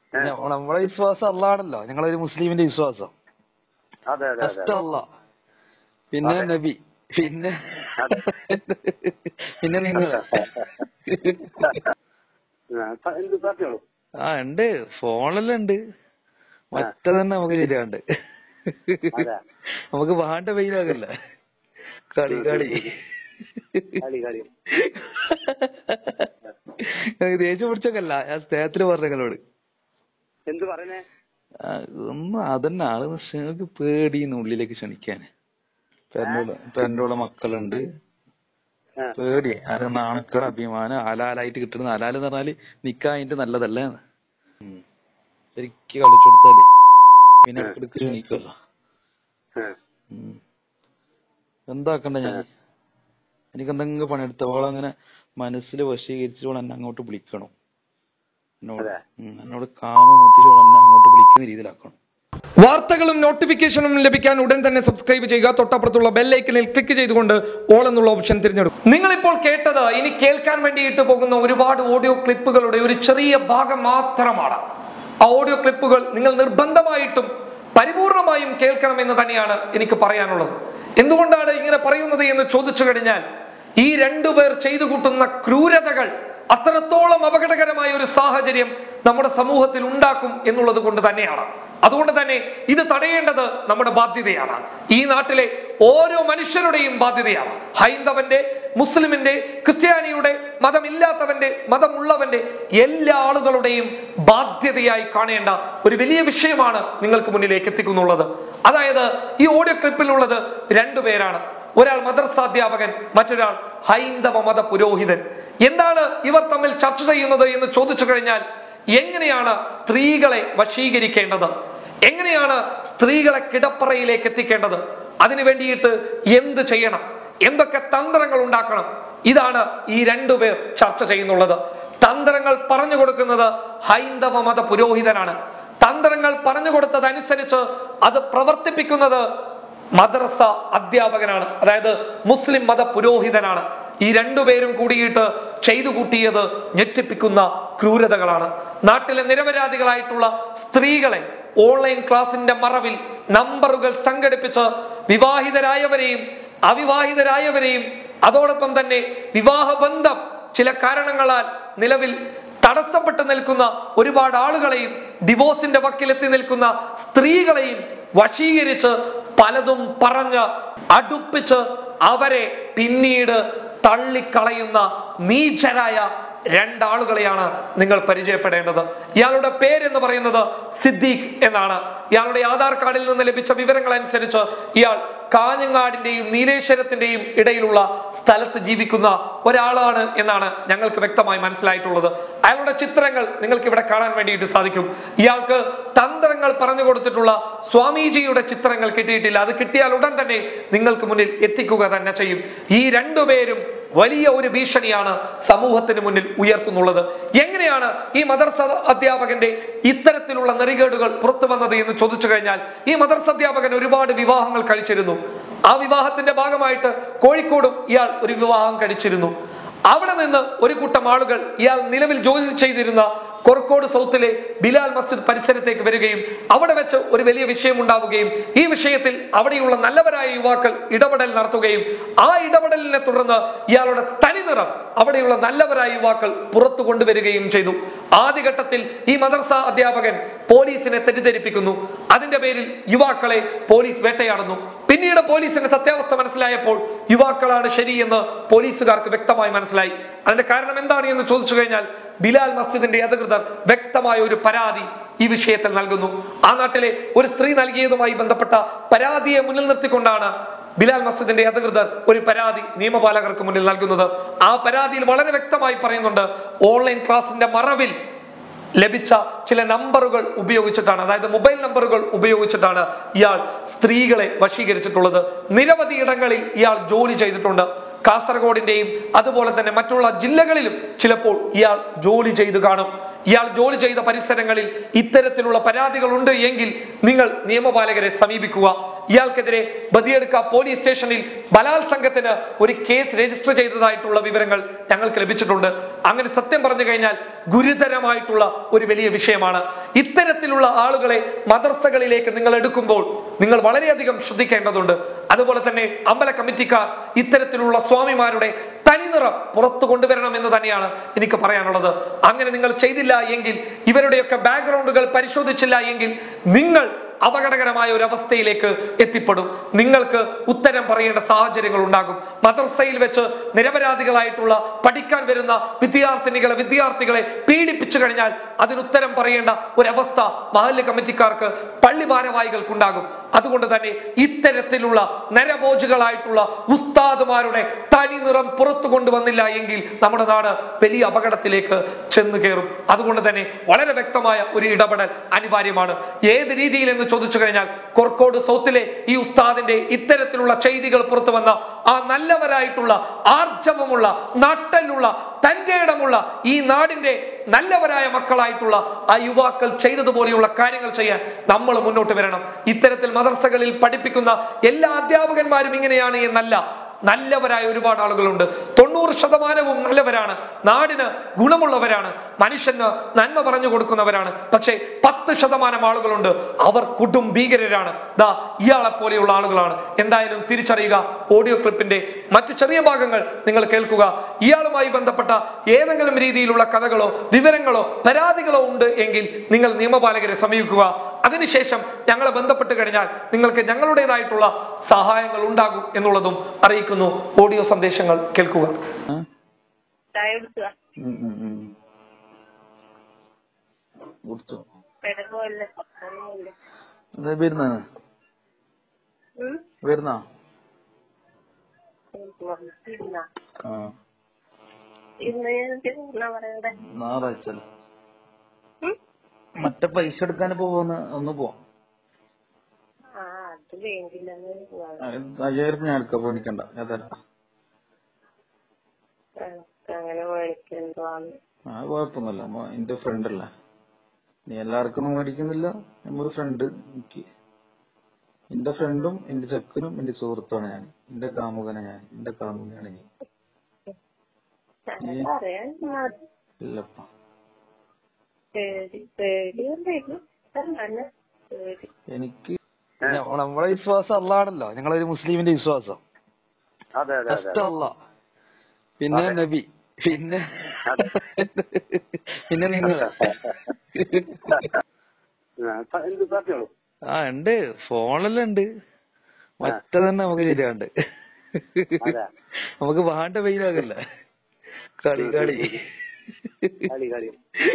ഞമ്മ- നമ്മളെ വിശ്വാസം അല്ലാണല്ലോ ഞങ്ങളൊരു മുസ്ലിമിന്റെ വിശ്വാസം അതെ അതെ അതെ ഫസ്റ്റ് അല്ല പിന്നെ അതെ. നബി പിന്നെ അതെ. പിന്നെ നിങ്ങൾ ആ, പ- എന്ത് പറഞ്ഞോളൂ ആ ഉണ്ട് ഫോണിലെല്ലാം ഉണ്ട് മറ്റേ തന്നെ നമുക്ക് ശരിയാണ്ട് അതെ. നമുക്ക് വേണ്ട വെയിലാകല്ല കളി കളി കളി കളി ദേഷ്യം പിടിച്ചൊക്കെയല്ല ഞാൻ സ്നേഹത്തില് പറഞ്ഞ നിങ്ങളോട് എന്ത് പറയുന്നേ ആ, ഒന്നും അതന്നെ ആള് നിങ്ങൾക്ക് പേടിന്ന് ഉള്ളിലേക്ക് ക്ഷണിക്കാൻ ഇപ്പൊ എന്റെ കൂടെ മക്കളുണ്ട് ആ, പേടി അത് നാണക്കേട് അഭിമാനം ആലാലായിട്ട് കിട്ടുന്ന ആലാല് എന്ന് പറഞ്ഞാല് നിക്കായിട്ട് നല്ലതല്ലേ ഉം. ശരിക്ക് കളിച്ചു കൊടുത്താലേ പിന്നെ ഇടയ്ക്കിടയ്ക്ക് ക്ഷണിക്കുമല്ലോ ആ. ഉം. എന്താക്കണ്ട ഞാൻ എനിക്ക് എന്തെങ്കിലും പണിയെടുത്തോളം അങ്ങനെ മനസ്സിൽ വശീകരിച്ചോളം എന്നെ അങ്ങോട്ട് വിളിക്കണം എന്നോട് അതെ. ഉം. എന്നോട് കാമമുത്തിച്ചോളം എന്നെ അങ്ങോട്ട് വിളിക്കുന്ന രീതിയിലാക്കണം വാർത്തകളും നോട്ടിഫിക്കേഷനും ലഭിക്കാൻ ഉടൻ തന്നെ സബ്സ്ക്രൈബ് ചെയ്യുക തൊട്ടപ്പുറത്തുള്ള ബെല്ലൈക്കനിൽ ക്ലിക്ക് ചെയ്തുകൊണ്ട് ഓൾ എന്നുള്ള ഓപ്ഷൻ തിരഞ്ഞെടുക്കും നിങ്ങളിപ്പോൾ കേട്ടത് ഇനി കേൾക്കാൻ വേണ്ടിയിട്ട് പോകുന്ന ഒരുപാട് ഓഡിയോ ക്ലിപ്പുകളുടെ ഒരു ചെറിയ ഭാഗം മാത്രമാണ് ആ ഓഡിയോ ക്ലിപ്പുകൾ നിങ്ങൾ നിർബന്ധമായിട്ടും പരിപൂർണമായും കേൾക്കണമെന്ന് തന്നെയാണ് എനിക്ക് പറയാനുള്ളത് എന്തുകൊണ്ടാണ് ഇങ്ങനെ പറയുന്നത് എന്ന് ചോദിച്ചു കഴിഞ്ഞാൽ ഈ രണ്ടുപേർ ചെയ്തു കൂട്ടുന്ന ക്രൂരതകൾ അത്രത്തോളം അപകടകരമായ ഒരു സാഹചര്യം നമ്മുടെ സമൂഹത്തിൽ ഉണ്ടാക്കും എന്നുള്ളത് കൊണ്ട് തന്നെയാണ് അതുകൊണ്ട് തന്നെ ഇത് തടയേണ്ടത് നമ്മുടെ ബാധ്യതയാണ് ഈ നാട്ടിലെ ഓരോ മനുഷ്യരുടെയും ബാധ്യതയാണ് ഹൈന്ദവന്റെ മുസ്ലിമിന്റെ ക്രിസ്ത്യാനിയുടെ മതമില്ലാത്തവന്റെ മതമുള്ളവന്റെ എല്ലാ ആളുകളുടെയും ബാധ്യതയായി കാണേണ്ട ഒരു വലിയ വിഷയമാണ് നിങ്ങൾക്ക് മുന്നിലേക്ക് എത്തിക്കുന്നുള്ളത് അതായത് ഈ ഓഡിയോ ക്ലിപ്പിലുള്ളത് രണ്ടുപേരാണ് ഒരാൾ മദ്രസാധ്യാപകൻ മറ്റൊരാൾ ഹൈന്ദവ മത പുരോഹിതൻ എന്താണ് ഇവർ തമ്മിൽ ചർച്ച ചെയ്യുന്നത് എന്ന് ചോദിച്ചു കഴിഞ്ഞാൽ എങ്ങനെയാണ് സ്ത്രീകളെ വശീകരിക്കേണ്ടത് എങ്ങനെയാണ് സ്ത്രീകളെ കിടപ്പറയിലേക്ക് എത്തിക്കേണ്ടത് അതിനു വേണ്ടിയിട്ട് എന്ത് ചെയ്യണം എന്തൊക്കെ തന്ത്രങ്ങൾ ഉണ്ടാക്കണം ഇതാണ് ഈ രണ്ടുപേർ ചർച്ച ചെയ്യുന്നുള്ളത് തന്ത്രങ്ങൾ പറഞ്ഞു കൊടുക്കുന്നത് ഹൈന്ദവ മത പുരോഹിതനാണ് തന്ത്രങ്ങൾ പറഞ്ഞു കൊടുത്തതനുസരിച്ച് അത് പ്രവർത്തിപ്പിക്കുന്നത് മദ്രസ അധ്യാപകനാണ് അതായത് മുസ്ലിം മത പുരോഹിതനാണ് ഈ രണ്ടുപേരും കൂടിയിട്ട് ചെയ്തു കൂട്ടിയത് ഞെട്ടിപ്പിക്കുന്ന ക്രൂരതകളാണ് നാട്ടിലെ നിരപരാധികളായിട്ടുള്ള സ്ത്രീകളെ ഓൺലൈൻ ക്ലാസിന്റെ മറവിൽ നമ്പറുകൾ സംഘടിപ്പിച്ച് വിവാഹിതരായവരെയും അവിവാഹിതരായവരെയും അതോടൊപ്പം തന്നെ വിവാഹബന്ധം ചില കാരണങ്ങളാൽ നിലവിൽ തടസ്സപ്പെട്ട് നിൽക്കുന്ന ഒരുപാട് ആളുകളെയും ഡിവോഴ്സിന്റെ വക്കിലെത്തി നിൽക്കുന്ന സ്ത്രീകളെയും വശീകരിച്ച് പലതും പറഞ്ഞ് അടുപ്പിച്ച് അവരെ പിന്നീട് തള്ളിക്കളയുന്ന നീചരായ രണ്ടാളുകളെയാണ് നിങ്ങൾ പരിചയപ്പെടേണ്ടത് ഇയാളുടെ പേരെന്ന് പറയുന്നത് സിദ്ദീഖ് എന്നാണ് ഇയാളുടെ ആധാർ കാർഡിൽ നിന്ന് ലഭിച്ച വിവരങ്ങൾ അനുസരിച്ച് ഇയാൾ കാഞ്ഞങ്ങാടിന്റെയും നീലേശ്വരത്തിന്റെയും ഇടയിലുള്ള സ്ഥലത്ത് ജീവിക്കുന്ന ഒരാളാണ് എന്നാണ് ഞങ്ങൾക്ക് വ്യക്തമായി മനസ്സിലായിട്ടുള്ളത് അയാളുടെ ചിത്രങ്ങൾ നിങ്ങൾക്ക് ഇവിടെ കാണാൻ വേണ്ടിയിട്ട് സാധിക്കും ഇയാൾക്ക് തന്ത്രങ്ങൾ പറഞ്ഞു കൊടുത്തിട്ടുള്ള സ്വാമീജിയുടെ ചിത്രങ്ങൾ കിട്ടിയിട്ടില്ല അത് കിട്ടിയാൽ ഉടൻ തന്നെ നിങ്ങൾക്ക് മുന്നിൽ എത്തിക്കുക തന്നെ ചെയ്യും ഈ രണ്ടുപേരും വലിയ ഒരു ഭീഷണിയാണ് സമൂഹത്തിന് മുന്നിൽ ഉയർത്തുന്നുള്ളത് എങ്ങനെയാണ് ഈ മദർസ അധ്യാപകന്റെ ഇത്തരത്തിലുള്ള നെറികേടുകൾ പുറത്തു വന്നത് എന്ന് ചോദിച്ചു കഴിഞ്ഞാൽ ഈ മദർസ അധ്യാപകൻ ഒരുപാട് വിവാഹങ്ങൾ കഴിച്ചിരുന്നു ആ വിവാഹത്തിന്റെ ഭാഗമായിട്ട് കോഴിക്കോടും ഇയാൾ ഒരു വിവാഹം കഴിച്ചിരുന്നു അവിടെ നിന്ന് ഒരു കൂട്ടം ആളുകൾ ഇയാൾ നിലവിൽ ജോലി ചെയ്തിരുന്ന കൊർക്കോട് സൗത്തിലെ ബിലാൽ മസ്ജിദ് പരിസരത്തേക്ക് വരികയും അവിടെ വെച്ച് ഒരു വലിയ വിഷയം ഉണ്ടാവുകയും ഈ വിഷയത്തിൽ അവിടെയുള്ള നല്ലവരായ യുവാക്കൾ ഇടപെടൽ നടത്തുകയും ആ ഇടപെടലിനെ തുടർന്ന് ഇയാളുടെ തനിനിറം അവിടെയുള്ള നല്ലവരായ യുവാക്കൾ പുറത്തു കൊണ്ടുവരികയും ചെയ്തു ആദ്യഘട്ടത്തിൽ ഈ മദർസ അധ്യാപകൻ പോലീസിനെ തെറ്റിദ്ധരിപ്പിക്കുന്നു അതിന്റെ പേരിൽ യുവാക്കളെ പോലീസ് വേട്ടയാടുന്നു പിന്നീട് പോലീസിന് സത്യാവസ്ഥ മനസ്സിലായപ്പോൾ യുവാക്കളാണ് ശരിയെന്ന് പോലീസുകാർക്ക് വ്യക്തമായി മനസ്സിലായി അതിന്റെ കാരണം എന്താണ് എന്ന് ചോദിച്ചു കഴിഞ്ഞാൽ ബിലാൽ മസ്ജിദിന്റെ അധികൃതർ വ്യക്തമായ ഒരു പരാതി ഈ വിഷയത്തിൽ നൽകുന്നു ആ നാട്ടിലെ ഒരു സ്ത്രീ നൽകിയതുമായി ബന്ധപ്പെട്ട പരാതിയെ മുന്നിൽ നിർത്തിക്കൊണ്ടാണ് ബിലാൽ മസ്ജിദിന്റെ അധികൃതർ ഒരു പരാതി നിയമപാലകർക്ക് മുന്നിൽ നൽകുന്നത് ആ പരാതിയിൽ വളരെ വ്യക്തമായി പറയുന്നുണ്ട് ഓൺലൈൻ ക്ലാസിന്റെ മറവിൽ ലഭിച്ച ചില നമ്പറുകൾ ഉപയോഗിച്ചിട്ടാണ് അതായത് മൊബൈൽ നമ്പറുകൾ ഉപയോഗിച്ചിട്ടാണ് ഇയാൾ സ്ത്രീകളെ വശീകരിച്ചിട്ടുള്ളത് നിരവധി ഇടങ്ങളിൽ ഇയാൾ ജോലി ചെയ്തിട്ടുണ്ട് കാസർഗോഡിന്റെയും അതുപോലെ തന്നെ മറ്റുള്ള ജില്ലകളിലും ചിലപ്പോൾ ഇയാൾ ജോലി ചെയ്തു കാണും ഇയാൾ ജോലി ചെയ്ത പരിസരങ്ങളിൽ ഇത്തരത്തിലുള്ള പരാതികൾ ഉണ്ട് എങ്കിൽ നിങ്ങൾ നിയമപാലകരെ സമീപിക്കുക ഇയാൾക്കെതിരെ ബദിയെടുക്ക പോലീസ് സ്റ്റേഷനിൽ ബലാത്സംഗത്തിന് ഒരു കേസ് രജിസ്റ്റർ ചെയ്തതായിട്ടുള്ള വിവരങ്ങൾ ഞങ്ങൾക്ക് ലഭിച്ചിട്ടുണ്ട് അങ്ങനെ സത്യം പറഞ്ഞു കഴിഞ്ഞാൽ ഗുരുതരമായിട്ടുള്ള ഒരു വലിയ വിഷയമാണ് ഇത്തരത്തിലുള്ള ആളുകളെ മദർസകളിലേക്ക് നിങ്ങൾ എടുക്കുമ്പോൾ നിങ്ങൾ വളരെയധികം ശ്രദ്ധിക്കേണ്ടതുണ്ട് അതുപോലെ തന്നെ അമ്പല കമ്മിറ്റിക്കാർ ഇത്തരത്തിലുള്ള സ്വാമിമാരുടെ തനിനിറം പുറത്തു കൊണ്ടുവരണം എന്ന് തന്നെയാണ് എനിക്ക് പറയാനുള്ളത് അങ്ങനെ നിങ്ങൾ ചെയ്തില്ല എങ്കിൽ ഇവരുടെയൊക്കെ ബാക്ക്ഗ്രൗണ്ടുകൾ പരിശോധിച്ചില്ല എങ്കിൽ നിങ്ങൾ അപകടകരമായ ഒരു അവസ്ഥയിലേക്ക് എത്തിപ്പെടും നിങ്ങൾക്ക് ഉത്തരം പറയേണ്ട സാഹചര്യങ്ങൾ ഉണ്ടാകും മദ്രസയിൽ വെച്ച് നിരപരാധികളായിട്ടുള്ള പഠിക്കാൻ വരുന്ന വിദ്യാർത്ഥിനികളെ വിദ്യാർത്ഥികളെ പീഡിപ്പിച്ചു കഴിഞ്ഞാൽ അതിന് ഉത്തരം പറയേണ്ട ഒരവസ്ഥ മഹല്ല് കമ്മിറ്റിക്കാർക്ക് പള്ളി ഭാരവാഹികൾക്കുണ്ടാകും അതുകൊണ്ട് തന്നെ ഇത്തരത്തിലുള്ള നരഭോജികളായിട്ടുള്ള ഉസ്താദുമാരുടെ തനി നിറം പുറത്തു കൊണ്ടുവന്നില്ല എങ്കിൽ നമ്മുടെ നാട് വലിയ അപകടത്തിലേക്ക് ചെന്ന് കയറും അതുകൊണ്ട് തന്നെ വളരെ വ്യക്തമായ ഒരു ഇടപെടൽ അനിവാര്യമാണ് ഏത് രീതിയിൽ എന്ന് ചോദിച്ചു കഴിഞ്ഞാൽ കൊർക്കോട് സൗത്തിലെ ഈ ഉസ്താദിന്റെ ഇത്തരത്തിലുള്ള ചെയ്തികൾ പുറത്തു വന്ന ആ നല്ലവരായിട്ടുള്ള ആർജവമുള്ള നട്ടലുള്ള തന്റെ ഇടമുള്ള ഈ നാടിന്റെ നല്ലവരായ മക്കളായിട്ടുള്ള ആ യുവാക്കൾ ചെയ്തതുപോലെയുള്ള കാര്യങ്ങൾ ചെയ്യാൻ നമ്മൾ മുന്നോട്ട് വരണം ഇത്തരത്തിൽ മദർസകളിൽ പഠിപ്പിക്കുന്ന എല്ലാ അധ്യാപകന്മാരും ഇങ്ങനെയാണ് എന്നല്ല നല്ലവരായ ഒരുപാട് ആളുകളുണ്ട് തൊണ്ണൂറ് ശതമാനവും നല്ലവരാണ് നാടിന് ഗുണമുള്ളവരാണ് മനുഷ്യന് നന്മ പറഞ്ഞു കൊടുക്കുന്നവരാണ് പക്ഷേ പത്ത് ശതമാനം ആളുകളുണ്ട് അവർ കൊടും ഭീകരരാണ് ദാ ഇയാളെ പോലെയുള്ള ആളുകളാണ് എന്തായാലും തിരിച്ചറിയുക ഓഡിയോ ക്ലിപ്പിന്റെ മറ്റു ചെറിയ ഭാഗങ്ങൾ നിങ്ങൾ കേൾക്കുക ഇയാളുമായി ബന്ധപ്പെട്ട ഏതെങ്കിലും രീതിയിലുള്ള കഥകളോ വിവരങ്ങളോ പരാതികളോ ഉണ്ട് എങ്കിൽ നിങ്ങൾ നിയമപാലകരെ സമീപിക്കുക അതിനുശേഷം ഞങ്ങളെ ബന്ധപ്പെട്ട് കഴിഞ്ഞാൽ നിങ്ങൾക്ക് ഞങ്ങളുടേതായിട്ടുള്ള സഹായങ്ങൾ ഉണ്ടാകും എന്നുള്ളതും അറിയിക്കുന്നു ഓഡിയോ സന്ദേശങ്ങൾ കേൾക്കുക ചായ കുടിക്കുക ഉം ഉം ഉം. കുടിച്ചോ കിടക്കുമല്ലേ ഒന്നുമില്ല എന്താ വരുന്ന ഉം? വരുന്ന എനിക്ക് വന്നിട്ടില്ല ആ ഇന്ന് എന്നാ പറയണ്ടേ ഞായറാഴ്ച ഉം? മറ്റേ പൈസ എടുക്കാൻ പോവാന്ന് ഒന്ന് പോവാം ആ അത് വേണ്ടില്ലെന്ന് ആ, അയ്യായിരം ഞാൻ എടുക്കാം പേടിക്കണ്ട ഞാൻ തരാം അങ്ങനെ മേടിക്കുന്നതാണ് ആ കുഴപ്പമൊന്നുമില്ല അമ്മ എന്റെ ഫ്രണ്ട് അല്ലേ നീ എല്ലാവർക്കും ഒന്നും മേടിക്കുന്നില്ല നമ്മൊരു ഫ്രണ്ട് എനിക്ക് എന്റെ ഫ്രണ്ടും എന്റെ ചെക്കനും എന്റെ സുഹൃത്താണ് ഞാൻ എന്റെ കാമുകനെ ഞാൻ എന്റെ കാമുകനാണ് നീ പറയാൻ ഇല്ലപ്പ പേടി പേടിയുണ്ടായിരുന്നു തന്നെ പേടി എനിക്ക് ഞ- നമ്മളെ വിശ്വാസം അല്ലാണല്ലോ ഞങ്ങളൊരു മുസ്ലിമിന്റെ വിശ്വാസം അതെ അതെ അതെ ഫസ്റ്റ് അല്ല പിന്നെ നബി പിന്നെ പിന്നെ നിങ്ങൾ ആ, പ- എന്ത് പറഞ്ഞോളൂ ആ ഉണ്ട് ഫോണിലെല്ലാം ഉണ്ട് മറ്റേ തന്നെ നമുക്ക് ശരിയാണ്ട് അതെ. നമുക്ക് വേണ്ട വെയിലാകല്ല കളി കളി കളി കളി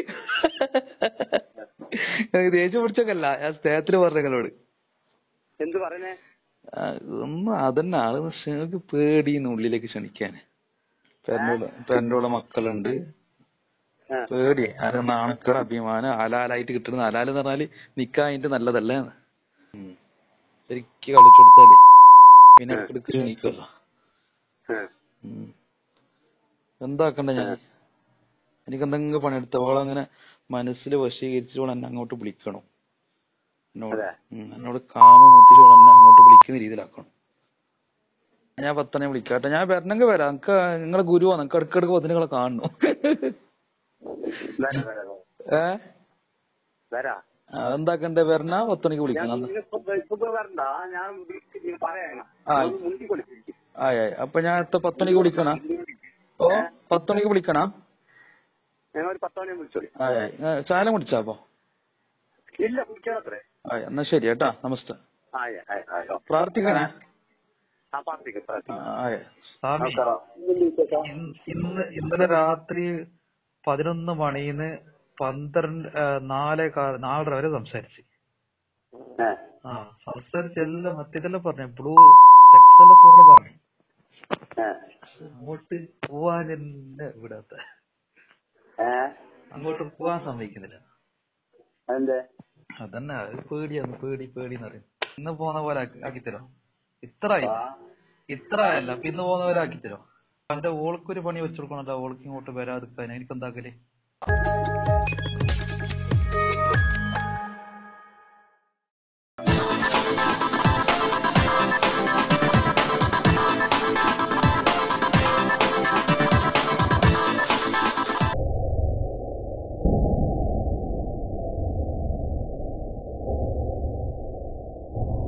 എനിക്ക് ദേഷ്യം പിടിച്ചൊക്കെയല്ല ഞാൻ സ്നേഹത്തില് പറഞ്ഞ നിങ്ങളോട് എന്ത് പറയുന്നേ ആ, ഒന്നും അതന്നെ ആള് പക്ഷെ എനിക്ക് പേടിന്ന് ഉള്ളിലേക്ക് ക്ഷണിക്കാന് പെരന്റെ പെരന്റെ മക്കളുണ്ട് ആ, പേടി അത് നാണക്കേട് അഭിമാനം ഹലാലായിട്ട് കിട്ടുന്ന ഹലാല് എന്ന് പറഞ്ഞാല് നിക്കായിട്ട് നല്ലതല്ലേ ശരിക്ക് കളിച്ചു കൊടുത്താലേ പിന്നെ ഇടയ്ക്ക് ക്ഷണിക്കുമല്ലോ ആ. ഉം. എന്താക്കണ്ട ഞാൻ എനിക്ക് എന്തെങ്കിലും പണിയെടുത്ത അവളെ അങ്ങനെ മനസ്സിൽ വശീകരിച്ചോൾ എന്നെ അങ്ങോട്ട് വിളിക്കണം എന്നോട് അതെ. ഉം. എന്നോട് കാമ മുത്തിച്ചോൾ എന്നെ അങ്ങോട്ട് വിളിക്കുന്ന രീതിയിലാക്കണം ഞാൻ പത്തനെ വിളിക്കാട്ടെ ഞാൻ വരണമെങ്കിൽ വരാം എനിക്ക് നിങ്ങളെ ഗുരുവാണ് നിങ്ങൾക്ക് ഇടയ്ക്കിടയ്ക്ക് പത്തിന് നിങ്ങളെ കാണണം വരാം, വരാം, വരാം. ഏ വരാം ആ, എന്താക്കണ്ടേ വരണ പത്തണിക്ക് ഞാൻ വിളിക്കണം ഇങ്ങനെ ഇപ്പൊ ഇപ്പൊ വരണ്ട ഞാൻ വിളിച്ച് പറയാം ആ. മുണ്ടി കൊടുത്തിരിക്കും ആയി ആയി അപ്പൊ ഞാൻ എത്ര പത്തണിക്ക് വിളിക്കണ ഓ പത്തണിക്ക് വിളിക്കണ ഞാൻ ഒരു പത്ത് മണി വിളിച്ചോളി ആയി ആയി ഏ, ചായ കുടിച്ചാ അപ്പൊ ഇല്ല കുടിക്കാത്രേ ആയി എന്നാ ശരി കേട്ടാ നമസ്തേ ആയ ആയ ആയ പ്രാർത്ഥിക്കണേ ആ പ്രാർത്ഥിക്കും ആ, പ്രാർത്ഥിക്കും ആയി സ്വാമി നമസ്കാരം ഇന്ന് ഇന്ന് ഇന്നലെ രാത്രി പതിനൊന്ന് മണിന്ന് പന്ത്രണ്ട് ആ, നാലേ കാ- നാലര വരെ സംസാരിച്ചു ഏ ആ സംസാരിച്ച് എല്ലാം മറ്റേതെല്ലാം പറഞ്ഞു ബ്ലൂ സെക്സ് എല്ലാം ഫോണ് പറഞ്ഞു ഏ അങ്ങോട്ട് പോവാൻ എന്നെ വിടാത്ത ഏ അങ്ങോട്ട് പോവാൻ സമ്മതിക്കുന്നില്ല അതെന്തേ അതന്നെ അത് പേടിയാണ് പേടി പേടി എന്ന് പറയും ഇന്ന് പോകുന്ന പോലെ ആക്കി- ആക്കിത്തരോ ഇത്ര ആയി ആ. ഇത്ര ആയല്ല അപ്പൊ ഇന്ന് പോകുന്ന പോലെ ആക്കിത്തരോ എന്റെ ഓൾക്കൊരു പണി വെച്ചു കൊടുക്കണല്ലോ ഓൾക്ക് ഇങ്ങോട്ട് വരാതിരിക്കാൻ എനിക്ക് എന്താക്കല്